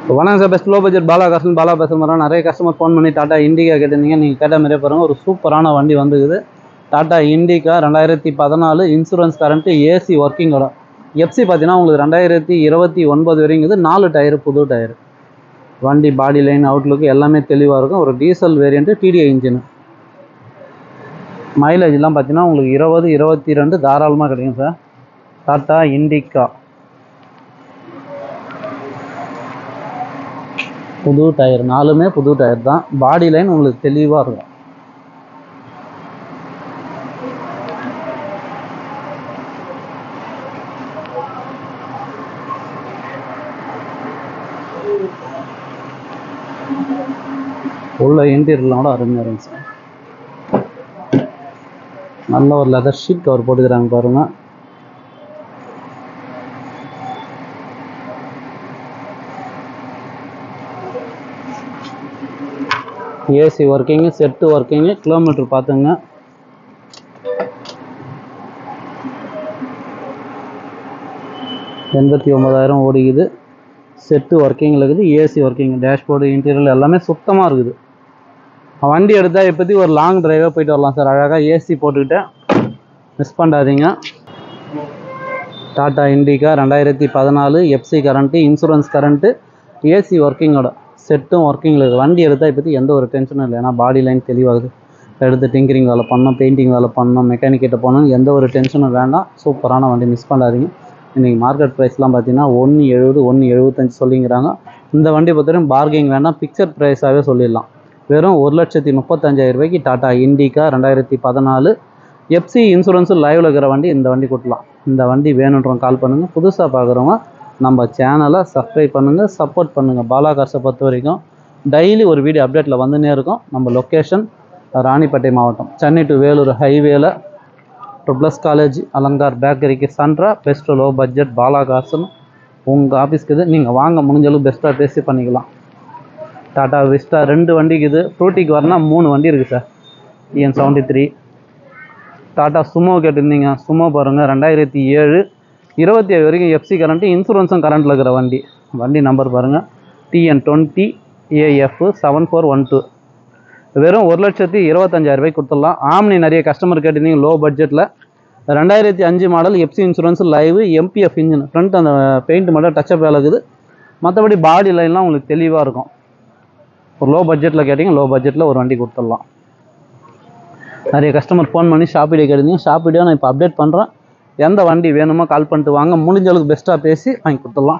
வணக்கம் sir best low budget Bala கஸ்டன் பாலா பேசுகிற மாதிரி நிறைய கஸ்டமர் ஃபோன் பண்ணி டாட்டா இண்டிகா கேட்டிருந்தீங்க நீங்கள் கேட்ட மாதிரியே பாருங்கள் ஒரு சூப்பரான வண்டி வந்துக்குது டாட்டா இண்டிகா ரெண்டாயிரத்தி பதினாலு இன்சூரன்ஸ் கரண்ட்டு ஏசி ஒர்க்கிங்கோட எஃப்சி பார்த்தீங்கன்னா உங்களுக்கு ரெண்டாயிரத்தி இருபத்தி ஒன்பது வரைங்குது நாலு டயரு புது டயர் வண்டி பாடி லைன் அவுட்லுக் எல்லாமே தெளிவாக இருக்கும் ஒரு டீசல் வேரியண்ட்டு டிடிஐ இன்ஜின் மைலேஜ்லாம் பார்த்தீங்கன்னா உங்களுக்கு இருபது இருபத்தி ரெண்டு தாராளமாக கிடைக்கும் சார் டாட்டா இண்டிகா புது டயர் நாலுமே புது டயர் தான் பாடி லைன் உங்களுக்கு தெளிவாக இருக்கும் உள்ள இன்டீரியர்லாம் கூட அருமையாக இருந்துச்சு நல்ல ஒரு லெதர் ஷீட் கவர் போட்டுக்கிறாங்க பாருங்க AC working set working kilometre பார்த்துங்க எண்பத்தி ஒம்பதாயிரம் ஓடிக்குது செட்டு ஒர்க்கிங்கில் இருக்குது ஏசி ஒர்க்கிங் டேஷ்போர்டு இன்டீரியர் எல்லாமே சுத்தமாக இருக்குது வண்டி எடுத்தால் இப்போதி ஒரு லாங் டிரைவாக போயிட்டு வரலாம் சார் அழகாக ஏசி போட்டுக்கிட்டு மிஸ் பண்ணாதீங்க டாடா இண்டிகா ரெண்டாயிரத்தி பதினாலு FC current insurance current AC ஒர்க்கிங்கோட செட்டும் ஒர்க்கிங்கில் இருக்குது வண்டி எடுத்தால் இப்போதி எந்த ஒரு டென்ஷனும் இல்லை ஏன்னா பாடி லைன் தெளிவாகுது எடுத்து டிங்கரிங் வேலை பண்ணோம் பெயிண்டிங் வேலை பண்ணோம் மெக்கானிக் கிட்ட போகணும் எந்த ஒரு டென்ஷனும் வேண்டாம் சூப்பரான வண்டி மிஸ் பண்ணாதீங்க இன்றைக்கி மார்க்கெட் ப்ரைஸ்லாம் பார்த்தீங்கன்னா ஒன்று எழுபது ஒன்று எழுபத்தஞ்சு சொல்லிங்கிறாங்க இந்த வண்டி பொறுத்தவரைக்கும் பார்கிங் வேண்டாம் பிக்சர் ப்ரைஸாகவே சொல்லிடலாம் வெறும் ஒரு லட்சத்தி முப்பத்தஞ்சாயிரம் ரூபாய்க்கு டாடா இண்டிகா ரெண்டாயிரத்தி பதினாலு எஃப்சி இன்சூரன்ஸு லைவில் இருக்கிற வண்டி இந்த வண்டி கொடுக்கலாம் இந்த வண்டி வேணுன்றவங்க கால் பண்ணுங்கள் புதுசாக பார்க்குறவங்க நம்ம சேனலை சப்ஸ்கிரைப் பண்ணுங்கள் சப்போர்ட் பண்ணுங்கள் பாலா கார்ஸை பொறுத்த வரைக்கும் டெய்லி ஒரு வீடியோ அப்டேட்டில் வந்துனே இருக்கும் நம்ம லொக்கேஷன் ராணிப்பேட்டை மாவட்டம் சென்னை டு வேலூர் ஹைவேல ட்ரிப்ளஸ் காலேஜ் அலங்கார் பேக்கரிக்கு சன்ட்ரா பெஸ்ட் லோ பட்ஜெட் பாலா கார்ஸ்னு உங்கள் ஆஃபீஸ்க்கு இது நீங்கள் வாங்க முடிஞ்ச அளவுக்கு பெஸ்ட்டாக பேசி பண்ணிக்கலாம் டாடா விஸ்டா ரெண்டு வண்டிக்கு இது ஃப்ரூட்டிக்கு வரனா மூணு வண்டி இருக்குது sir TN seventy three Tata Sumo கேட்டிருந்தீங்க சுமோ பாருங்கள் ரெண்டாயிரத்தி ஏழு இருபத்தி ஏழு வரைக்கும் எஃப்சி கரண்ட்டு இன்சூரன்ஸும் கரண்ட்டில் இருக்கிற வண்டி வண்டி நம்பர் பாருங்கள் TN twenty AF seven four one two வெறும் ஒரு லட்சத்தி இருபத்தஞ்சாயிரம் ரூபாய்க்கு கொடுத்துடலாம் ஆம்னி நிறைய கஸ்டமர் கேட்டிருந்தீங்க லோ பட்ஜெட்டில் ரெண்டாயிரத்தி அஞ்சு model FC insurance live MPF engine front அந்த பெயிண்ட் மட்டும் டச்சப் வேலை இருக்குது மற்றபடி பாடி லைன்லாம் உங்களுக்கு தெளிவாக இருக்கும் ஒரு லோ பட்ஜெட்டில் கேட்டிங்க லோ பட்ஜெட்டில் ஒரு வண்டி கொடுத்துடலாம் நிறைய கஸ்டமர் ஃபோன் பண்ணி ஷாப்பிடே கேட்டிருந்தீங்க ஷாப்பிடே நான் இப்போ அப்டேட் பண்ணுறேன் எந்த வண்டி வேணுமோ கால் பண்ணிட்டு வாங்க முடிஞ்ச அளவுக்கு பெஸ்ட்டாக பேசி வாங்கி கொடுத்துடலாம்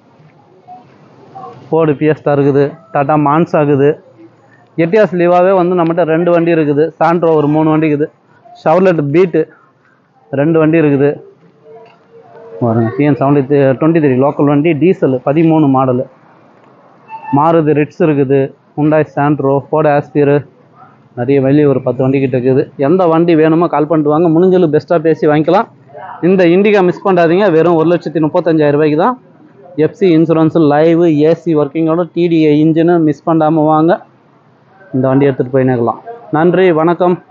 ஃபோர்டு பிஎஸ்டா இருக்குது டாட்டா மான்ஸ் ஆகுது எட்டியாஸ் லீவாகவே வந்து நம்மகிட்ட ரெண்டு வண்டி இருக்குது சாண்ட்ரோ ஒரு மூணு வண்டி இருக்குது ஷவர்லெட் பீட்டு ரெண்டு வண்டி இருக்குது பாருங்க TN seventy twenty three local வண்டி டீசல் பதிமூணு மாடலு மாருதி ரிட்ஸ் இருக்குது ஹுண்டாய் சாண்ட்ரோ ஃபோர்டு ஆஸ்பியரு நிறைய வெளியே ஒரு பத்து வண்டி கிட்ட இருக்குது எந்த வண்டி வேணுமோ கால் பண்ணிட்டு வாங்க முடிஞ்சளவு பெஸ்ட்டாக பேசி வாங்கிக்கலாம் இந்த இண்டிகா மிஸ் பண்ணாதீங்க வெறும் ஒரு லட்சத்தி முப்பத்தஞ்சாயிரம் ரூபாய்க்கு தான் எஃப்சி இன்சூரன்ஸு லைவ் ஏசி ஒர்க்கிங்கோட டிடிஏ இன்ஜினு மிஸ் பண்ணாமல் வாங்க இந்த வண்டி எடுத்துகிட்டு போய் நிற்கலாம் நன்றி வணக்கம்